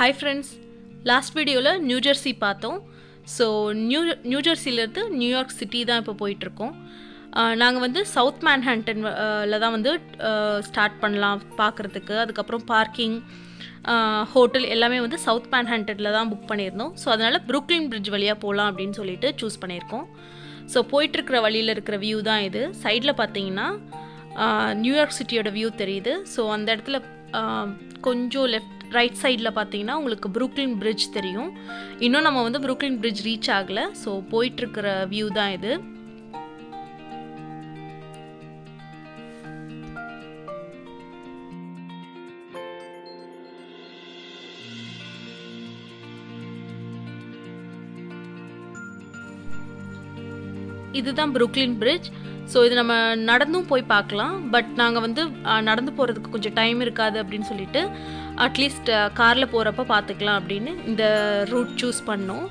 hi friends last வீடியோவில் New Jersey பார்த்தோம் so new நியூ ஜெர்சிலேருந்து நியூயார்க் சிட்டி தான் இப்போ போயிட்டுருக்கோம் நாங்கள் வந்து சவுத் மேன்ஹான்டன்ல தான் வந்து ஸ்டார்ட் பண்ணலாம் பார்க்குறதுக்கு அதுக்கப்புறம் பார்க்கிங் ஹோட்டல் எல்லாமே வந்து சவுத் மேன்ஹான்டனில் தான் புக் பண்ணியிருந்தோம் ஸோ அதனால் புரூக்லின் பிரிட்ஜ் வழியாக போகலாம் அப்படின்னு சொல்லிட்டு சூஸ் பண்ணியிருக்கோம் ஸோ போயிட்டுருக்கிற வழியில் இருக்கிற வியூ தான் இது சைடில் பார்த்தீங்கன்னா நியூயார்க் சிட்டியோட வியூ தெரியுது ஸோ அந்த இடத்துல கொஞ்சம் லெஃப்ட் ரைட் சைடில் பார்த்தீங்கன்னா உங்களுக்கு புரூக்லின் பிரிட்ஜ் தெரியும் இன்னும் நம்ம வந்து புரூக்லின் பிரிட்ஜ் ரீச் ஆகலை ஸோ போயிட்டுருக்கிற வியூ தான் இது இதுதான் புரூக்லின் பிரிட்ஜ் ஸோ இது நம்ம நடந்தும் போய் பார்க்கலாம் பட் நாங்கள் வந்து நடந்து போகிறதுக்கு கொஞ்சம் டைம் இருக்காது அப்படின்னு சொல்லிட்டு அட்லீஸ்ட் காரில் போகிறப்ப பார்த்துக்கலாம் அப்படின்னு இந்த ரூட் சூஸ் பண்ணோம்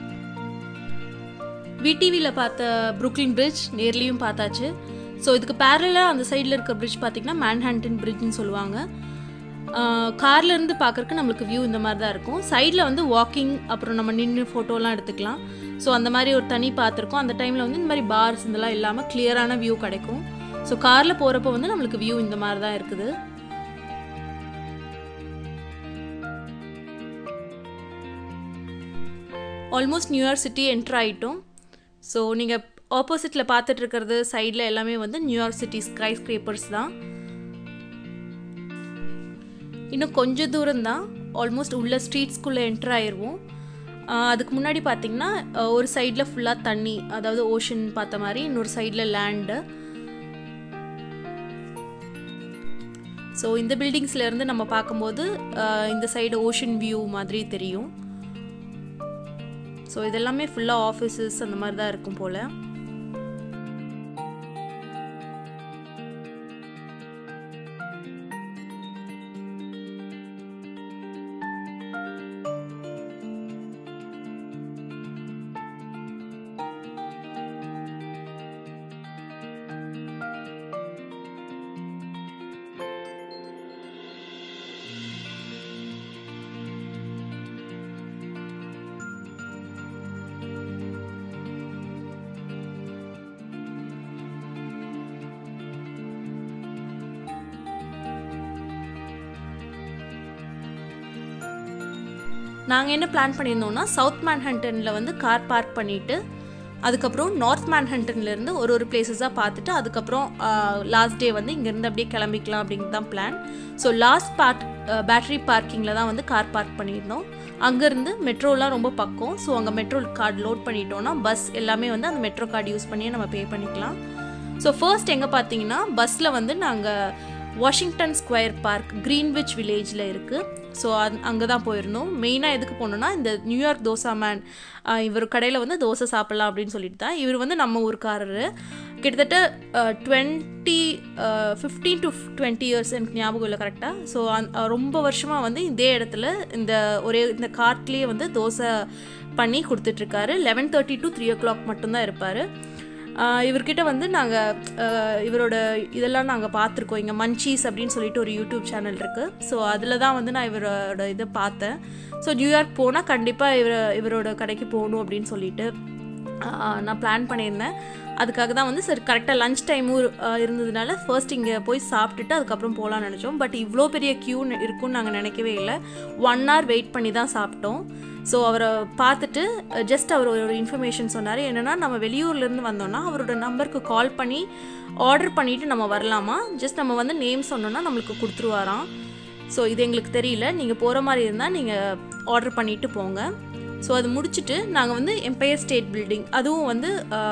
விடிவியில் பார்த்த புரூக்லின் பிரிட்ஜ் நேர்லேயும் பார்த்தாச்சு ஸோ இதுக்கு பேரலாக அந்த சைடில் இருக்க பிரிட்ஜ் பார்த்திங்கன்னா மேன்ஹாண்டன் பிரிட்ஜ்னு சொல்லுவாங்க கார்லேருந்து பார்க்குறக்கு நம்மளுக்கு வியூ இந்த மாதிரி தான் இருக்கும் சைடில் வந்து வாக்கிங் அப்புறம் நம்ம நின்று ஃபோட்டோலாம் எடுத்துக்கலாம் ஸோ அந்த மாதிரி ஒரு தனி பார்த்துருக்கோம் அந்த டைமில் வந்து இந்த மாதிரி பார்ஸ் இதெல்லாம் இல்லாமல் கிளியரான வியூ கிடைக்கும் ஸோ காரில் போகிறப்ப வந்து நம்மளுக்கு வியூ இந்த மாதிரி தான் இருக்குது ஆல்மோஸ்ட் நியூயார்க் சிட்டி என்ட்ரு ஆகிட்டோம் ஸோ நீங்கள் ஆப்போசிட்டில் பார்த்துட்டு இருக்கிறது சைடில் எல்லாமே வந்து நியூயார்க் சிட்டி ஸ்கை ஸ்க்ரேப்பர்ஸ் தான் இன்னும் கொஞ்சம் தூரம் தான் ஆல்மோஸ்ட் உள்ள ஸ்ட்ரீட்ஸ்குள்ளே என்ட்ரு ஆயிடுவோம் அதுக்கு முன்னாடி பார்த்தீங்கன்னா ஒரு சைடில் ஃபுல்லாக தண்ணி அதாவது ஓஷன் பார்த்த மாதிரி இன்னொரு சைடில் லேண்டு ஸோ இந்த பில்டிங்ஸ்லேருந்து நம்ம பார்க்கும்போது இந்த சைடு ஓஷன் வியூ மாதிரி தெரியும் ஸோ இதெல்லாமே ஃபுல்லாக ஆஃபீஸஸ் அந்த மாதிரி தான் இருக்கும் போல் நாங்கள் என்ன பிளான் பண்ணியிருந்தோம்னா சவுத் மேன்ஹண்டனில் வந்து கார் பார்க் பண்ணிவிட்டு அதுக்கப்புறம் நார்த் மேன்ஹண்டன்லேருந்து ஒரு ஒரு பிளேசஸாக பார்த்துட்டு அதுக்கப்புறம் லாஸ்ட் டே வந்து இங்கேருந்து அப்படியே கிளம்பிக்கலாம் அப்படிங்கிறது தான் plan so last park Battery பார்க்கிங்கில் தான் வந்து கார் பார்க் பண்ணியிருந்தோம் அங்கேருந்து மெட்ரோலாம் ரொம்ப பக்கம் ஸோ அங்கே மெட்ரோ கார்டு லோட் பண்ணிட்டோன்னா பஸ் எல்லாமே வந்து அந்த மெட்ரோ கார்டு யூஸ் பண்ணியே நம்ம பே பண்ணிக்கலாம் ஸோ ஃபர்ஸ்ட் எங்கே பார்த்தீங்கன்னா பஸ்ஸில் வந்து நாங்கள் வாஷிங்டன் ஸ்கொயர் பார்க் க்ரீன்விச் வில்லேஜில் இருக்குது ஸோ அந் அங்கே தான் போயிருந்தோம் மெயினாக எதுக்கு போனோன்னா இந்த நியூயார்க் தோசா மேன் இவர் கடையில் வந்து தோசை சாப்பிட்லாம் அப்படின்னு சொல்லிட்டு தான் இவர் வந்து நம்ம ஊருக்காரரு கிட்டத்தட்ட twenty fifteen to twenty years எனக்கு ஞாபகம் இல்லை கரெக்டாக ஸோ அந் ரொம்ப வருஷமாக வந்து இதே இடத்துல இந்த ஒரே இந்த கார்ட்லேயே வந்து தோசை பண்ணி கொடுத்துட்ருக்காரு eleven thirty to three o'clock மட்டும்தான் இருப்பார் இவர்கிட்ட வந்து நாங்கள் இவரோட இதெல்லாம் நாங்கள் பார்த்துருக்கோம் இங்கே மன்ச்சீஸ் அப்படின்னு சொல்லிட்டு ஒரு யூடியூப் சேனல் இருக்குது ஸோ அதில் தான் வந்து நான் இவரோட இதை பார்த்தேன் ஸோ நியூயார்க் போனால் கண்டிப்பாக இவர் இவரோட கடைக்கு போகணும் அப்படின்னு சொல்லிட்டு நான் பிளான் பண்ணியிருந்தேன் அதுக்காக தான் வந்து சரி கரெக்டாக லஞ்ச் டைமும் இருந்ததுனால ஃபர்ஸ்ட் இங்கே போய் சாப்பிட்டுட்டு அதுக்கப்புறம் போகலான்னு நினச்சோம் பட் இவ்வளோ பெரிய க்யூ இருக்குன்னு நாங்கள் நினைக்கவே இல்லை ஒன் ஹவர் வெயிட் பண்ணி தான் சாப்பிட்டோம் ஸோ அவரை பார்த்துட்டு ஜஸ்ட் அவர் ஒரு இன்ஃபர்மேஷன் சொன்னார் என்னென்னா நம்ம வெளியூர்லேருந்து வந்தோன்னா அவரோட நம்பருக்கு கால் பண்ணி ஆர்டர் பண்ணிவிட்டு நம்ம வரலாமா ஜஸ்ட் நம்ம வந்து நேம் சொன்னோன்னா நம்மளுக்கு கொடுத்துருவாராம் ஸோ இது எங்களுக்கு தெரியல நீங்கள் போகிற மாதிரி இருந்தால் நீங்கள் ஆர்டர் பண்ணிவிட்டு போங்க ஸோ அது முடிச்சுட்டு நாங்கள் வந்து எம்பையர் ஸ்டேட் பில்டிங் அதுவும் வந்து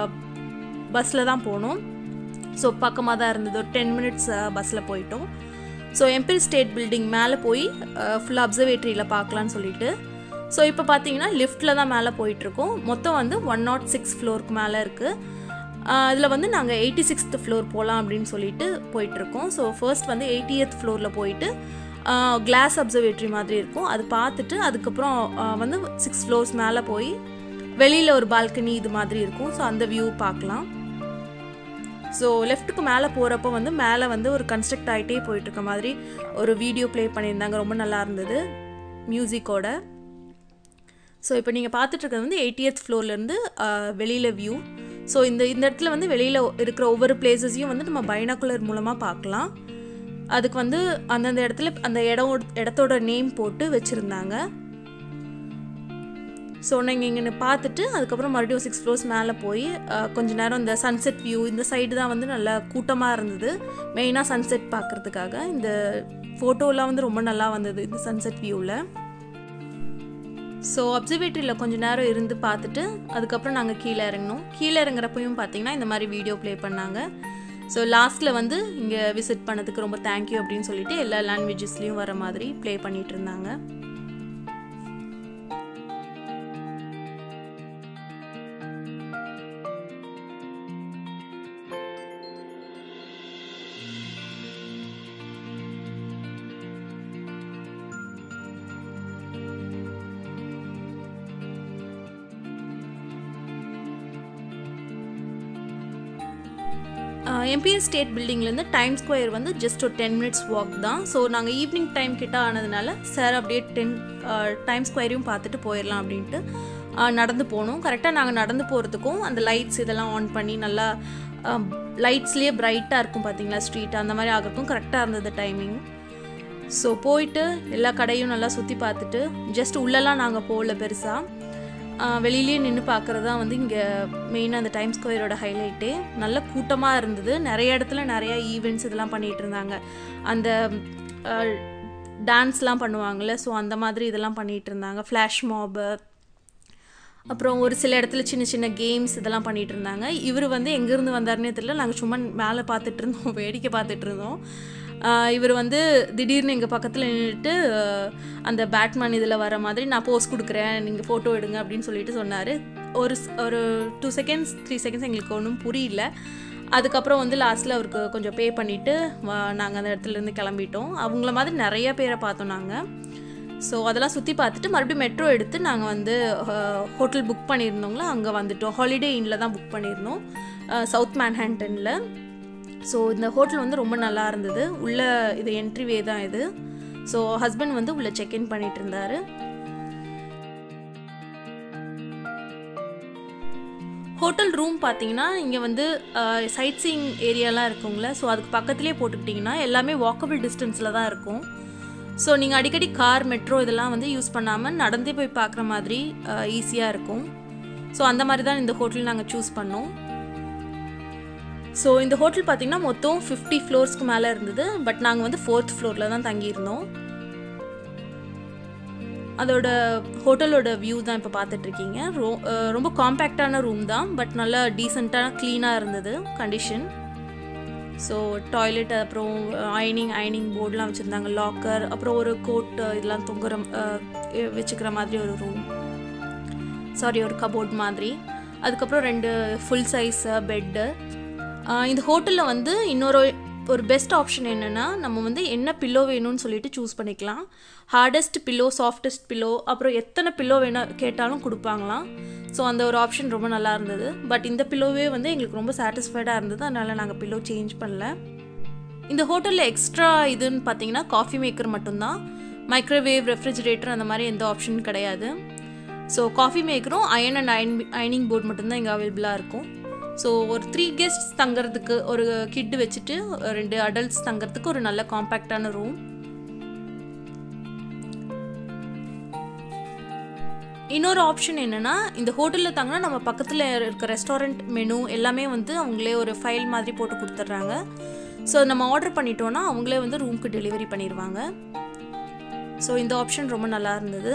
பஸ்ஸில் தான் போனோம் ஸோ பக்கமாக தான் இருந்தது ஒரு டென் மினிட்ஸ் பஸ்ஸில் போயிட்டோம் ஸோ எம்பையர் ஸ்டேட் பில்டிங் மேலே போய் ஃபுல்லாக அப்சர்வேட்டரியில் பார்க்கலான்னு சொல்லிட்டு ஸோ இப்போ பார்த்தீங்கன்னா லிஃப்ட்டில் தான் மேலே போயிட்டுருக்கோம் மொத்தம் வந்து ஒன் நாட் சிக்ஸ் ஃப்ளோருக்கு மேலே இருக்குது இதில் வந்து நாங்கள் எயிட்டி சிக்ஸ்த் ஃப்ளோர் போகலாம் அப்படின்னு சொல்லிட்டு போயிட்டுருக்கோம் ஸோ ஃபர்ஸ்ட் வந்து எயிட்டியத் ஃப்ளோரில் போயிட்டு கிளாஸ் அப்சர்வேட்டரி மாதிரி இருக்கும் அது பார்த்துட்டு அதுக்கப்புறம் வந்து சிக்ஸ் ஃப்ளோர்ஸ் மேலே போய் வெளியில் ஒரு பால்கனி இது மாதிரி இருக்கும் ஸோ அந்த வியூ பார்க்கலாம் ஸோ லெஃப்ட்டுக்கு மேலே போகிறப்போ வந்து மேலே வந்து ஒரு கன்ஸ்ட்ரக்ட் ஆகிட்டே போயிட்டுருக்க மாதிரி ஒரு வீடியோ ப்ளே பண்ணியிருந்தாங்க ரொம்ப நல்லா இருந்தது மியூசிக்கோட ஸோ இப்போ நீங்கள் பார்த்துட்ருக்கிறது வந்து எயிட்டியத் ஃப்ளோர்லேருந்து வெளியில் வியூ ஸோ இந்த இந்த இடத்துல வந்து வெளியில் இருக்கிற ஒவ்வொரு பிளேசஸையும் வந்து நம்ம பைனாக்குலர் மூலமாக பார்க்கலாம் அதுக்கு வந்து அந்தந்த இடத்துல அந்த இடம் இடத்தோட நேம் போட்டு வச்சுருந்தாங்க ஸோ நீங்கள் இங்கே பார்த்துட்டு அதுக்கப்புறம் மறுபடியும் சிக்ஸ் ஃப்ளோர்ஸ் மேலே போய் கொஞ்ச நேரம் இந்த சன்செட் வியூ இந்த சைடு தான் வந்து நல்லா கூட்டமாக இருந்தது மெயினாக சன்செட் பார்க்குறதுக்காக இந்த ஃபோட்டோலாம் வந்து ரொம்ப நல்லா வந்தது இந்த சன்செட் வியூவில் ஸோ அப்சர்வேட்டரியில் கொஞ்சம் நேரம் இருந்து பார்த்துட்டு அதுக்கப்புறம் நாங்கள் கீழே இறங்கினோம் கீழே இறங்குறப்பையும் பார்த்தீங்கன்னா இந்த மாதிரி வீடியோ ப்ளே பண்ணாங்க ஸோ லாஸ்ட்டில் வந்து இங்கே விசிட் பண்ணதுக்கு ரொம்ப தேங்க்யூ அப்படின்னு சொல்லிட்டு எல்லா லாங்குவேஜஸ்லேயும் வர மாதிரி ப்ளே பண்ணிகிட்டு இருந்தாங்க எம்பிஎஸ் ஸ்டேட் பில்டிங்லேருந்து டைம் ஸ்கொயர் வந்து ஜஸ்ட் ஒரு டென் மினிட்ஸ் வாக் தான் ஸோ நாங்கள் ஈவினிங் டைம் கிட்ட ஆனதுனால சார் அப்படியே டென் டைம் ஸ்கொயரையும் பார்த்துட்டு போயிடலாம் அப்படின்ட்டு நடந்து போனோம் கரெக்டாக நாங்கள் நடந்து போகிறதுக்கும் அந்த லைட்ஸ் இதெல்லாம் ஆன் பண்ணி நல்லா லைட்ஸ்லேயே பிரைட்டாக இருக்கும் பார்த்தீங்களா ஸ்ட்ரீட் அந்த மாதிரி ஆகிறதுக்கும் கரெக்டாக இருந்தது டைமிங் ஸோ போயிட்டு எல்லா கடையும் நல்லா சுற்றி பார்த்துட்டு ஜஸ்ட் உள்ளெல்லாம் நாங்கள் போகல பெருசாக வெளியிலேயே நின்று பார்க்குறது தான் வந்து இங்கே மெயினாக அந்த டைம் ஸ்கொயரோட ஹைலைட்டே நல்ல கூட்டமாக இருந்தது நிறைய இடத்துல நிறையா ஈவெண்ட்ஸ் இதெல்லாம் பண்ணிகிட்டு இருந்தாங்க அந்த டான்ஸ்லாம் பண்ணுவாங்கள்ல ஸோ அந்த மாதிரி இதெல்லாம் பண்ணிகிட்டு இருந்தாங்க ஃப்ளாஷ் மாபு அப்புறம் ஒரு சில இடத்துல சின்ன சின்ன கேம்ஸ் இதெல்லாம் பண்ணிகிட்டு இருந்தாங்க இவர் வந்து எங்கேருந்து வந்தாருன்னே தெரியல நாங்கள் சும்மா மேலே பார்த்துட்டு இருந்தோம் வேடிக்கை பார்த்துட்டு இருந்தோம் இவர் வந்து திடீர்னு எங்கள் பக்கத்தில் நின்றுட்டு அந்த பேட்மேன் இதில் வர மாதிரி நான் போஸ் கொடுக்குறேன் நீங்கள் ஃபோட்டோ எடுங்க அப்படின்னு சொல்லிட்டு சொன்னார் ஒரு ஒரு டூ செகண்ட்ஸ் த்ரீ செகண்ட்ஸ் எங்களுக்கு ஒன்றும் புரியல அதுக்கப்புறம் வந்து லாஸ்ட்டில் அவருக்கு கொஞ்சம் பே பண்ணிவிட்டு நாங்கள் அந்த இடத்துலேருந்து கிளம்பிட்டோம் அவங்கள மாதிரி நிறைய பேரை பார்த்தோம் நாங்கள் ஸோ அதெல்லாம் சுற்றி பார்த்துட்டு மறுபடியும் மெட்ரோ எடுத்து நாங்கள் வந்து ஹோட்டல் புக் பண்ணியிருந்தோங்களா அங்கே வந்துட்டோம் ஹாலிடே இன்னில் தான் புக் பண்ணியிருந்தோம் சவுத் மேன்ஹேண்டனில் ஸோ இந்த ஹோட்டல் வந்து ரொம்ப நல்லா இருந்தது உள்ள இது என்ட்ரி வே தான் இது ஸோ ஹஸ்பண்ட் வந்து உள்ளே செக்இன் பண்ணிட்டு இருந்தாரு ஹோட்டல் ரூம் பார்த்தீங்கன்னா இங்கே வந்து சைட் சீயிங் ஏரியாலாம் இருக்குங்களே ஸோ அதுக்கு பக்கத்துலேயே போட்டுக்கிட்டிங்கன்னா எல்லாமே வாக்கபிள் டிஸ்டன்ஸில் தான் இருக்கும் ஸோ நீங்கள் அடிக்கடி கார் மெட்ரோ இதெல்லாம் வந்து யூஸ் பண்ணாமல் நடந்தே போய் பார்க்குற மாதிரி ஈஸியாக இருக்கும் ஸோ அந்த மாதிரி தான் இந்த ஹோட்டல் நாங்கள் சூஸ் பண்ணோம் ஸோ இந்த ஹோட்டல் பார்த்திங்கன்னா மொத்தம் ஃபிஃப்டி ஃப்ளோர்ஸ்க்கு மேலே இருந்தது பட் நாங்கள் வந்து ஃபோர்த் ஃப்ளோரில் தான் தங்கியிருந்தோம் அதோட ஹோட்டலோட வியூ தான் இப்போ பார்த்துட்ருக்கீங்க ரோ ரொம்ப காம்பேக்டான ரூம் தான் பட் நல்லா டீசெண்டான க்ளீனாக இருந்தது கண்டிஷன் ஸோ டாய்லெட் அப்புறம் அயனிங் அயனிங் போர்டெலாம் வச்சுருந்தாங்க லாக்கர் அப்புறம் ஒரு கோட் இதெல்லாம் தொங்குற வச்சுக்கிற மாதிரி ஒரு ரூம் சாரி ஒரு கபோர்ட் மாதிரி அதுக்கப்புறம் ரெண்டு ஃபுல் சைஸ் பெட்டு இந்த ஹோட்டலில் வந்து இன்னொரு ஒரு பெஸ்ட் ஆப்ஷன் என்னென்னா நம்ம வந்து என்ன பில்லோ வேணும்னு சொல்லிட்டு சூஸ் பண்ணிக்கலாம் ஹார்டஸ்ட் பில்லோ சாஃப்டஸ்ட் பில்லோ அப்புறம் எத்தனை பில்லோ வேணால் கேட்டாலும் கொடுப்பாங்களாம் ஸோ அந்த ஒரு ஆப்ஷன் ரொம்ப நல்லா இருந்தது பட் இந்த பில்லோவே வந்து எங்களுக்கு ரொம்ப சாட்டிஸ்ஃபைடாக இருந்தது அதனால் நாங்கள் பில்லோ சேஞ்ச் பண்ணல இந்த ஹோட்டலில் எக்ஸ்ட்ரா இதுன்னு பார்த்தீங்கன்னா காஃபி மேக்கர் மட்டும்தான் மைக்ரோவேவ் ரெஃப்ரிஜிரேட்டர் அந்த மாதிரி எந்த ஆப்ஷனும் கிடையாது ஸோ காஃபி மேக்கரும் அயன் அண்ட் அயன் அயனிங் போர்டு மட்டும்தான் இங்கே அவைலபிளாக இருக்கும் ஸோ ஒரு த்ரீ கெஸ்ட்ஸ் தங்குறதுக்கு ஒரு கிட்டு வச்சுட்டு ரெண்டு அடல்ட்ஸ் தங்குறதுக்கு ஒரு நல்ல காம்பேக்டான ரூம் இன்னொரு ஆப்ஷன் என்னென்னா இந்த ஹோட்டலில் தங்கினா நம்ம பக்கத்தில் இருக்க ரெஸ்டாரண்ட் மெனு எல்லாமே வந்து அவங்களே ஒரு ஃபைல் மாதிரி போட்டு கொடுத்துட்றாங்க ஸோ நம்ம ஆர்டர் பண்ணிட்டோன்னா அவங்களே வந்து ரூம்க்கு டெலிவரி பண்ணிடுவாங்க ஸோ இந்த ஆப்ஷன் ரொம்ப நல்லா இருந்தது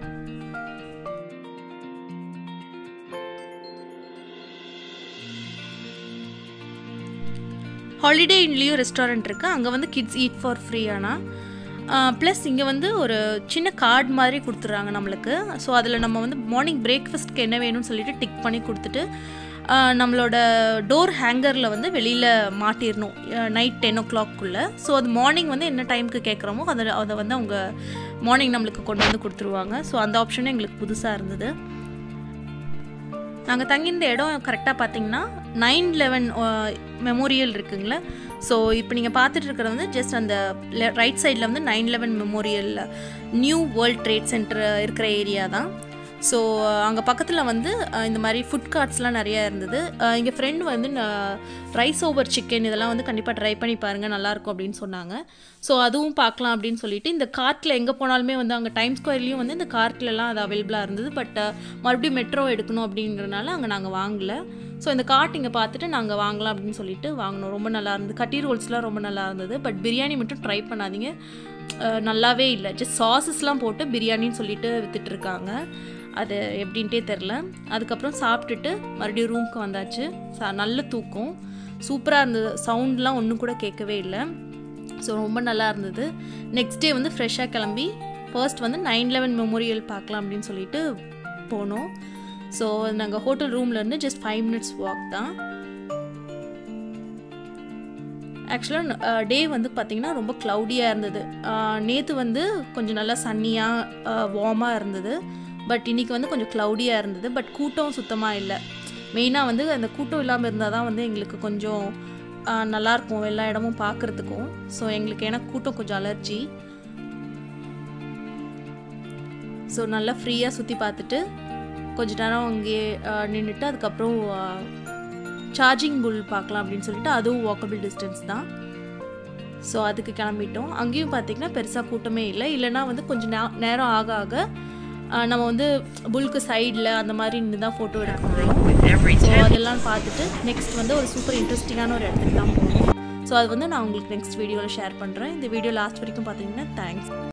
ஹாலிடே இன்லேயும் ரெஸ்டாரண்ட் இருக்குது அங்கே வந்து கிட்ஸ் ஈட் ஃபார் ஃப்ரீ ஆனால் ப்ளஸ் இங்கே வந்து ஒரு சின்ன கார்டு மாதிரி கொடுத்துட்றாங்க நம்மளுக்கு ஸோ அதில் நம்ம வந்து மார்னிங் பிரேக்ஃபாஸ்ட்க்கு என்ன வேணும்னு சொல்லிட்டு டிக் பண்ணி கொடுத்துட்டு நம்மளோட டோர் ஹேங்கரில் வந்து வெளியில் மாட்டிடணும் நைட் டென் ஓ கிளாக்குள்ளே ஸோ அது மார்னிங் வந்து என்ன டைமுக்கு கேட்குறோமோ அதை அதை வந்து அவங்க மார்னிங் நம்மளுக்கு கொண்டு வந்து கொடுத்துருவாங்க ஸோ அந்த ஆப்ஷனும் எங்களுக்கு புதுசாக இருந்தது நாங்கள் தங்கியிருந்த இடம் கரெக்டாக பார்த்தீங்கன்னா நைன் லெவன் மெமோரியல் இருக்குங்களே ஸோ இப்போ நீங்கள் பார்த்துட்டு இருக்கிறது வந்து ஜஸ்ட் அந்த ரைட் சைடில் வந்து nine eleven memorial new World Trade Center இருக்கிற ஏரியா தான் ஸோ அங்கே பக்கத்தில் வந்து அஹ், இந்த மாதிரி ஃபுட் கார்ட்ஸ்லாம் நிறையா இருந்தது எங்கள் ஃப்ரெண்ட் வந்து ரைஸ் ஓவர் சிக்கன் இதெல்லாம் வந்து கண்டிப்பாக ட்ரை பண்ணி பாருங்கள் நல்லாயிருக்கும் அப்படின்னு சொன்னாங்க ஸோ அதுவும் பார்க்கலாம் அப்படின்னு சொல்லிட்டு இந்த கார்ட்டில் எங்கே போனாலுமே வந்து அங்கே டைம் ஸ்கொயர்லேயும் வந்து இந்த கார்ட்லலாம் அது அவைலபிளாக இருந்தது பட் மறுபடியும் மெட்ரோ எடுக்கணும் அப்படிங்கிறனால அங்கே நாங்கள் வாங்கல ஸோ இந்த கார்ட் இங்கே பார்த்துட்டு நாங்கள் வாங்கலாம் அப்படின்னு சொல்லிட்டு வாங்கினோம் ரொம்ப நல்லா இருந்தது கட்டி ரோல்ஸ்லாம் ரொம்ப நல்லா இருந்தது பட் பிரியாணி மட்டும் ட்ரை பண்ணாதீங்க அஹ், நல்லாவே இல்லை ஜஸ்ட் சாசஸ்லாம் போட்டு பிரியாணின்னு சொல்லிட்டு வித்துட்டு இருக்காங்க அது எப்படின்ட்டே தெரில அதுக்கப்புறம் சாப்பிட்டுட்டு மறுபடியும் ரூமுக்கு வந்தாச்சு ச- நல்ல தூக்கம் சூப்பராக இருந்தது சவுண்ட்லாம் ஒன்றும் கூட கேட்கவே இல்லை ஸோ ரொம்ப நல்லா இருந்தது நெக்ஸ்ட் டே வந்து ஃப்ரெஷ்ஷாக கிளம்பி ஃபர்ஸ்ட் வந்து நைன் லெவன் மெமோரியல் பார்க்கலாம் அப்படின்னு சொல்லிட்டு போனோம் ஸோ நாங்கள் ஹோட்டல் ரூம்லேருந்து ஜஸ்ட் ஃபைவ் மினிட்ஸ் வாக் தான் ஆக்சுவலாக டே வந்து பார்த்திங்கன்னா ரொம்ப க்ளவுடியாக இருந்தது நேற்று வந்து கொஞ்சம் நல்லா சன்னியாக வார்மாக இருந்தது பட் இன்றைக்கி வந்து கொஞ்சம் க்ளவுடியாக இருந்தது பட் கூட்டம் சுத்தமாக இல்லை மெயினாக வந்து அந்த கூட்டம் இல்லாமல் இருந்தால் தான் வந்து எங்களுக்கு கொஞ்சம் ஆஹ், நல்லாயிருக்கும் எல்லா இடமும் பார்க்குறதுக்கும் ஸோ எங்களுக்கு ஏன்னா கூட்டம் கொஞ்சம் அலர்ஜி ஸோ நல்லா ஃப்ரீயாக சுற்றி பார்த்துட்டு கொஞ்ச நேரம் அங்கேயே நின்றுட்டு அதுக்கப்புறம் சார்ஜிங் புல் பார்க்கலாம் அப்படின்னு சொல்லிட்டு அதுவும் வாக்கபிள் டிஸ்டன்ஸ் தான் ஸோ அதுக்கு கிளம்பிட்டோம் அங்கேயும் பார்த்தீங்கன்னா பெருசாக கூட்டமே இல்லை இல்லைன்னா வந்து கொஞ்சம் நே- நேரம் ஆக ஆக ஆஹ், நம்ம வந்து புல்க்கு சைடில் அந்த மாதிரி நின்று தான் ஃபோட்டோ எடுக்க முடியும் ஸோ அதெல்லாம் பார்த்துட்டு நெக்ஸ்ட் வந்து ஒரு சூப்பர் இன்ட்ரெஸ்டிங்கான ஒரு இடத்துக்கு தான் போகணும் ஸோ அது வந்து நான் உங்களுக்கு நெக்ஸ்ட் வீடியோவில் ஷேர் பண்ணுறேன் இந்த வீடியோ லாஸ்ட் வரைக்கும் பார்த்தீங்கன்னா தேங்க்ஸ்